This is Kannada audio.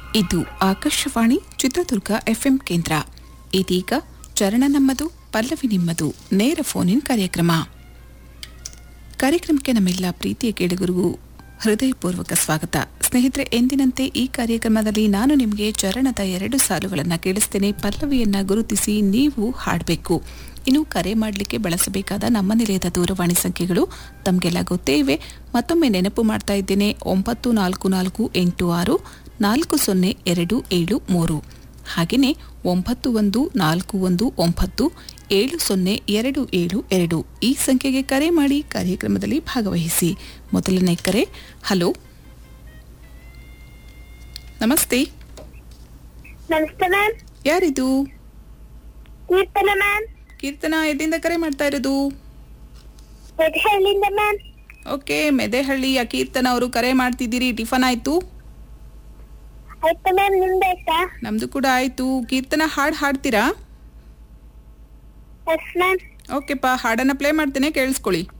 ಇದು ಆಕಾಶವಾಣಿ ಚಿತ್ರದುರ್ಗ ಎಫ್ಎಂ ಕೇಂದ್ರ ಇದೀಗ ಚರಣ ನಮ್ಮದು ಪಲ್ಲವಿ ನಿಮ್ಮದು ನೇರ ಫೋನ್ ಇನ್ ಕಾರ್ಯಕ್ರಮ ಕಾರ್ಯಕ್ರಮಕ್ಕೆ ನಮ್ಮೆಲ್ಲ ಪ್ರೀತಿಯ ಕೇಳುಗರಿಗೂ ಹೃದಯಪೂರ್ವಕ ಸ್ವಾಗತ ಸ್ನೇಹಿತರೆ ಎಂದಿನಂತೆ ಈ ಕಾರ್ಯಕ್ರಮದಲ್ಲಿ ನಾನು ನಿಮಗೆ ಚರಣದ ಎರಡು ಸಾಲುಗಳನ್ನು ಕೇಳಿಸ್ತೇನೆ ಪಲ್ಲವಿಯನ್ನ ಗುರುತಿಸಿ ನೀವು ಹಾಡಬೇಕು ಇನ್ನು ಕರೆ ಮಾಡಲಿಕ್ಕೆ ಬಳಸಬೇಕಾದ ನಮ್ಮ ನಿಲಯದ ದೂರವಾಣಿ ಸಂಖ್ಯೆಗಳು ತಮಗೆಲ್ಲ ಗೊತ್ತೇ ಇವೆ ಮತ್ತೊಮ್ಮೆ ನೆನಪು ಮಾಡ್ತಾ ಇದ್ದೇನೆ ಒಂಬತ್ತು ನಾಲ್ಕು ನಾಲ್ಕು ಎಂಟು ಆರು ನಾಲ್ಕು ಸೊನ್ನೆ ಎರಡು ಏಳು ಮೂರು ಹಾಗೆಯೇ ಒಂಬತ್ತು ಒಂದು ನಾಲ್ಕು ಒಂದು ಒಂಬತ್ತು ಏಳು ಸೊನ್ನೆ ಎರಡು ಏಳು ಎರಡು ಈ ಸಂಖ್ಯೆಗೆ ಕರೆ ಮಾಡಿ ಕಾರ್ಯಕ್ರಮದಲ್ಲಿ ಭಾಗವಹಿಸಿ ಮೊದಲನೇ ಕರೆ ಹಲೋ ನಮಸ್ತೆ ನಮಸ್ತೆ ಮ್ಯಾಮ್ ಯಾರಿದು ಕೀರ್ತನ ಮ್ಯಾಮ್ ಕೀರ್ತನ ಎಲ್ಲಿಂದ ಕರೆ ಮಾಡ್ತಾ ಇರೋದು ಹೆಡ್ಹಳ್ಳಿಯಿಂದ ಮ್ಯಾಮ್ ಓಕೆ ಮೆದೆಹಳ್ಳಿಯ ಕೀರ್ತನ ಅವರು ಕರೆ ಮಾಡ್ತಿದ್ದೀರಿ ಟಿಫನ್ ಆಯ್ತು ಆಯ್ತು ಮ್ಯಾಮ್ ನಿಮ್ದಾಯ್ತಾ ನಮ್ದು ಕೂಡ ಆಯ್ತು ಕೀರ್ತನ ಹಾಡು ಹಾಡ್ತೀರಾ ಎಸ್ ಮ್ಯಾಮ್ ಓಕೆಪ್ಪ ಹಾಡನ್ನ ಪ್ಲೇ ಮಾಡ್ತೇನೆ ಕೇಳಿಸ್ಕೊಳ್ಳಿ